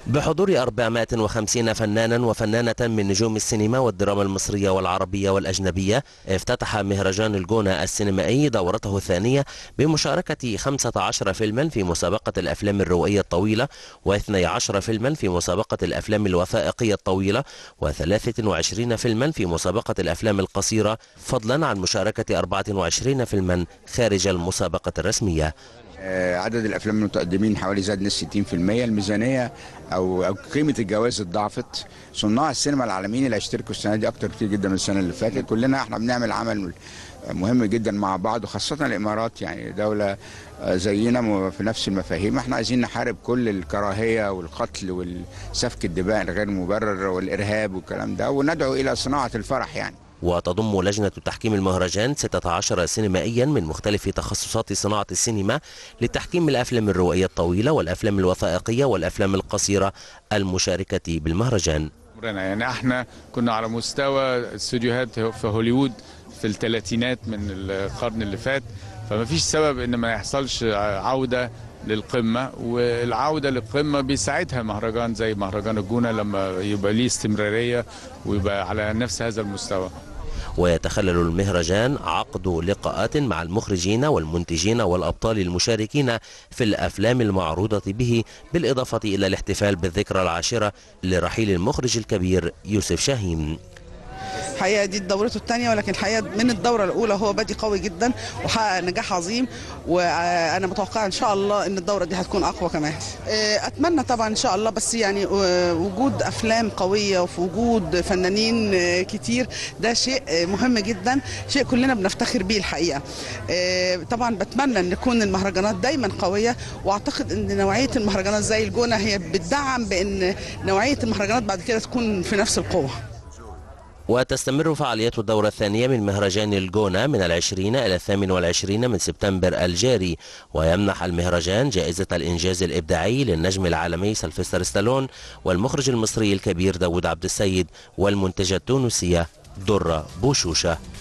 بحضور 450 فنانا وفنانة من نجوم السينما والدراما المصرية والعربية والأجنبية افتتح مهرجان الجونة السينمائي دورته الثانية بمشاركة 15 فيلما في مسابقة الأفلام الروائية الطويلة و12 فيلما في مسابقة الأفلام الوثائقية الطويلة و23 فيلما في مسابقة الأفلام القصيرة فضلا عن مشاركة 24 فيلما خارج المسابقة الرسمية آه، عدد الافلام المتقدمين حوالي زاد نص 60% الميزانيه او او قيمه الجوائز اتضاعفت صناع السينما العالميين اللي هيشتركوا السنه دي اكتر كتير جدا من السنه اللي فاتت كلنا احنا بنعمل عمل مهم جدا مع بعض وخاصه الامارات يعني دوله آه، زينا في نفس المفاهيم احنا عايزين نحارب كل الكراهيه والقتل والسفك الدماء الغير مبرر والارهاب والكلام ده وندعو الى صناعه الفرح يعني وتضم لجنة تحكيم المهرجان 16 سينمائيا من مختلف تخصصات صناعة السينما لتحكيم الأفلام الروائية الطويلة والأفلام الوثائقية والأفلام القصيرة المشاركة بالمهرجان يعني احنا كنا على مستوى استوديوهات في هوليوود في الثلاثينات من القرن اللي فات فما فيش سبب ان ما يحصلش عودة للقمة والعودة للقمة بيساعدها مهرجان زي مهرجان الجونة لما يبقى ليه استمرارية ويبقى على نفس هذا المستوى ويتخلل المهرجان عقد لقاءات مع المخرجين والمنتجين والأبطال المشاركين في الأفلام المعروضة به بالإضافة إلى الاحتفال بالذكرى العاشرة لرحيل المخرج الكبير يوسف شاهين الحقيقه دي دورته الثانيه ولكن الحقيقه من الدوره الاولى هو بادي قوي جدا وحقق نجاح عظيم وانا متوقعه ان شاء الله ان الدوره دي هتكون اقوى كمان اتمنى طبعا ان شاء الله بس يعني وجود افلام قويه وفي وجود فنانين كتير ده شيء مهم جدا شيء كلنا بنفتخر بيه الحقيقه طبعا بتمنى ان تكون المهرجانات دايما قويه واعتقد ان نوعيه المهرجانات زي الجونه هي بتدعم بان نوعيه المهرجانات بعد كده تكون في نفس القوه وتستمر فعاليات الدورة الثانية من مهرجان الجونة من العشرين إلى الثامن والعشرين من سبتمبر الجاري ويمنح المهرجان جائزة الإنجاز الإبداعي للنجم العالمي سلفستر ستالون والمخرج المصري الكبير داود عبد السيد والمنتجة التونسية درة بوشوشة